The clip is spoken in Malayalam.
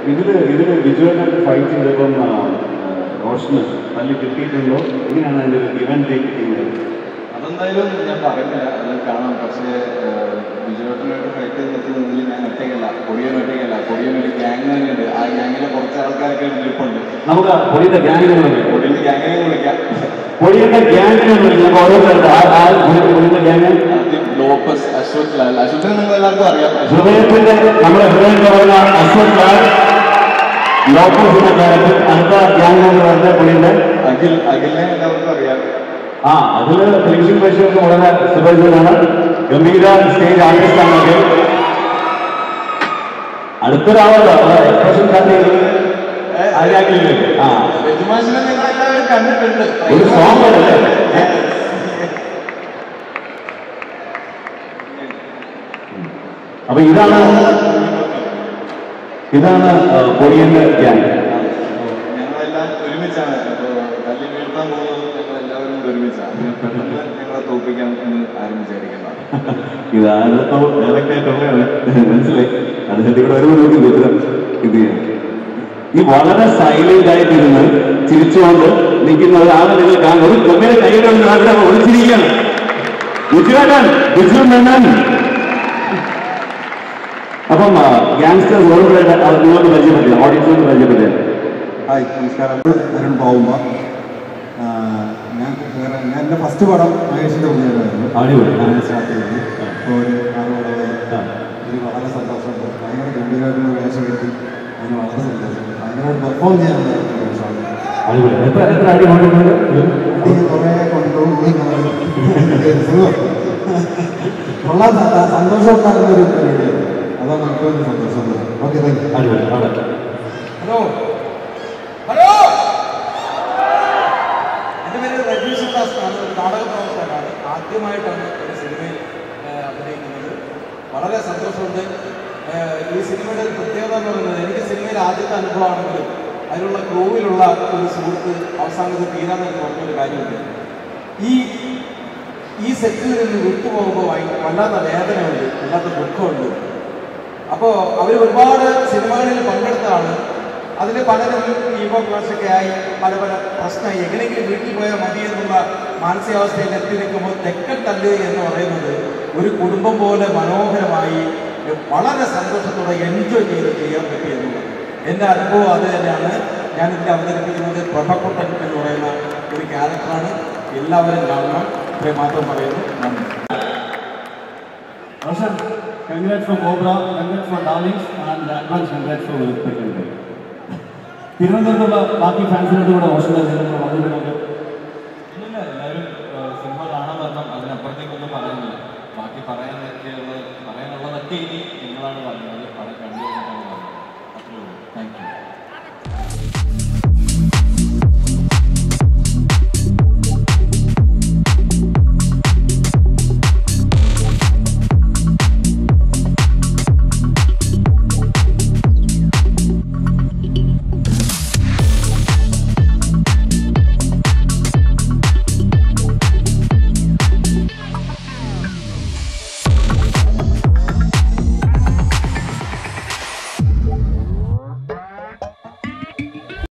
ഇതില് ഇതില് വിജുവലായിട്ട് ഫൈറ്റ് ചെയ്തപ്പം ആ, ആ, റോഷന് തല്ലി കിട്ടിയിട്ടുണ്ടോ എങ്ങനെയാണ് അതിന്റെ ഒരു ഇവന്റ് ടേക്ക് ചെയ്യുന്നത് അതെന്തായാലും ഞാൻ പറയുന്നില്ല അത് കാണാം പക്ഷേ വിജയോട്ടനായിട്ട് ഫൈറ്റ് ചെയ്ത് നിൽക്കുന്നതിൽ ഞാൻ ഒറ്റയ്ക്കല്ല കൊടിയൻ ഒറ്റയ്ക്കല്ല കൊടിയൻ ഒരു ഗ്യാങ് തന്നെയുണ്ട് ആ ഗ്യാങ്ങിലെ കുറച്ച് ആൾക്കാരൊക്കെ ഗ്രൂപ്പുണ്ട് നമുക്ക് പൊടിയുടെ ഗ്യാങ്ങിനെ വിളിക്കാം കൊടിയൻ്റെ ഗ്യാങ്ങിനെ വിളിക്കാം പൊടിയുടെ ഗ്യാങ്ങിനെ വിളിക്കാം നമുക്ക് ഓരോരുത്തരുടെ ആ- ആ പൊടിയുടെ ഗ്യാങ് ആദ്യം ലോപ്പസ് അശ്വത് ലാൽ അശ്വത്തിനെ നിങ്ങൾ എല്ലാവർക്കും അറിയാം അശ്വത് ഹൃദയത്തിന്റെ നമ്മുടെ ഹൃദയം പറയുന്ന അശ്വത് ലാൽ ലോക്കൽസിന്റെ കാര്യത്തിൽ അടുത്ത ഗ്യാങ് എന്ന് പറയുന്നത് പുള്ളിയുടെ അഖിൽ അഖിലിനെ എല്ലാവർക്കും അറിയാം ആ അതില് ടെലിവിഷൻ പ്രേക്ഷകർക്ക് വളരെ സുപരിചിതനാണ് ഗംഭീര സ്റ്റേജ് ആർട്ടിസ്റ്റാണ് അദ്ദേഹം അടുത്തൊരാളല്ലോ എക്സ്പ്രഷൻ കണ്ടു ആര്യാക്കില്ലേ ആ രജുമാഷിനെ നിങ്ങൾ എല്ലാവരും കണ്ടിട്ടുണ്ട് ഒരു സോങ് അല്ലേ അപ്പൊ ഇതാണ് ഇതാണ് പൊടിയന്റെ ഗ്യാങ് ഞങ്ങളെല്ലാം ഒരുമിച്ചാണ് അപ്പോൾ തല്ലി വീഴ്ത്താൻ പോകുന്നത് ഞങ്ങൾ എല്ലാവരും കൂടി ഒരുമിച്ചാണ് പെട്ടെന്ന് ഞങ്ങളെ തോൽപ്പിക്കാൻ എന്ന് ആരും വിചാരിക്കേണ്ട ഇതാരത്തോ ഡയറക്റ്റ് ആയിട്ടുള്ളതാണ് മനസ്സിലായി അദ്ദേഹത്തെ ഇവിടെ വരുമ്പോൾ നമുക്ക് വിവരം ഇത് ചെയ്യാം ഈ വളരെ സൈലന്റ് ആയിട്ടിരുന്ന് ചിരിച്ചുകൊണ്ട് നിൽക്കുന്ന ഒരാളെ നിങ്ങൾ കാണും ഒരു കൊമ്മയുടെ കൈയുടെ നാട്ടിൽ ഒളിച്ചിരിക്കുകയാണ് ബിജുവേട്ടൻ ബിജു മേനൻ അപ്പം ഗ്യാങ്സ്റ്റേഴ്സ് ഓരോരുത്തരുടെ അത് നിങ്ങൾക്ക് പരിചയപ്പെട്ടില്ല ഓഡിയൻസിനോട് പരിചയപ്പെട്ടില്ല ഹായ് നമസ്കാരം അരുൺ പാവുമ്പ ആ, ഞാൻ വേറെ ഞാൻ എൻ്റെ ഫസ്റ്റ് പടം മഹേഷിൻ്റെ കുഞ്ഞായിരുന്നു അടിപൊളി ആ. ഞാൻ സ്റ്റാർട്ട് ചെയ്തത് ഇപ്പോൾ ഒരു ആറ് പടമായി ഇതിൽ വളരെ സന്തോഷമുണ്ട് ഭയങ്കര ഗംഭീരമായിട്ടുള്ള വേഷം കിട്ടി അതിന് വളരെ സന്തോഷം ഭയങ്കരമായിട്ട് പെർഫോം ചെയ്യാനുള്ള ഒരു വേഷമാണ് അടിപൊളി എത്ര എത്ര അടി കൊണ്ടിട്ടുണ്ട് അടി കുറേ കൊണ്ടുപോകും ഈ കാണുന്നത് സുഖം കൊള്ളാൻ സ- സന്തോഷം ഉണ്ടാകുന്ന ഒരു പരിപാടിയാണ് അതാണ് നമുക്ക് വലിയ സന്തോഷം ഓക്കെ താങ്ക് യു അടിപൊളി അവിടെ ഹലോ ഹലോ എൻ്റെ പേര് രജീഷ് ദാസ് ആണ് ഒരു നാടക പ്രവർത്തകനാണ് ആദ്യമായിട്ടാണ് ഒരു സിനിമയിൽ ആ, അഭിനയിക്കുന്നത് വളരെ സന്തോഷമുണ്ട് ആ, ഈ സിനിമയുടെ ഒരു പ്രത്യേകത എന്ന് പറയുന്നത് എനിക്ക് സിനിമയിൽ ആദ്യത്തെ അനുഭവമാണെങ്കിലും അതിലുള്ള ക്രൂവിലുള്ള ഒരു സുഹൃത്ത് അവസാനത്ത് തീരാന്നെന്ന് പറഞ്ഞൊരു കാര്യമുണ്ട് ഈ ഈ സെറ്റിൽ നിന്ന് വിട്ടുപോകുമ്പോൾ ഭയ- വല്ലാത്ത വേദനയുണ്ട് വല്ലാത്ത ദുഃഖമുണ്ട് അപ്പോൾ അവർ ഒരുപാട് സിനിമകളിൽ പങ്കെടുത്തതാണ് അതിൽ പലരും ഈഗോ ക്ലാഷൊക്കെ ആയി പല പല പ്രശ്നമായി എങ്ങനെയെങ്കിലും വീട്ടിൽ പോയാൽ മതി എന്നുള്ള മാനസികാവസ്ഥയിൽ എത്തി നിൽക്കുമ്പോൾ തെക്കൻ തല്ല് എന്ന് പറയുന്നത് ഒരു കുടുംബം പോലെ മനോഹരമായി വളരെ സന്തോഷത്തോടെ എൻജോയ് ചെയ്ത് ചെയ്യാൻ പറ്റി എന്നുള്ളത് എൻ്റെ അനുഭവം അത് തന്നെയാണ് ഞാനിതിൽ അവതരിപ്പിക്കുന്നത് പ്രഭക്കുട്ടൻ എന്ന് പറയുന്ന ഒരു ക്യാരക്ടറാണ് എല്ലാവരും കാണണം ഇത്രയും മാത്രം പറയുന്നു നന്ദി Roshan, congrats for Cobra, congrats for Darlings, and advance congrats for Second Day. തിരുവനന്തപുരത്തുള്ള ബാക്കി ഫാൻസിനോട് കൂടെ റോഷന്റെ വളരെ ഇല്ല എല്ലാവരും ഏഹ്, സിനിമ കാണാൻ വരണം അതിനപ്പുറത്തേക്കൊന്നും പറയുന്നില്ല ബാക്കി പറയാനൊക്കെയുള്ളത് പറയാനുള്ളതൊക്കെ ഇനി നിങ്ങളാണ് പറയുന്നത് പടം കണ്ടു കഴിഞ്ഞിട്ടാണ് പറയുന്നത് അത്രേ ഉള്ളൂ താങ്ക് യു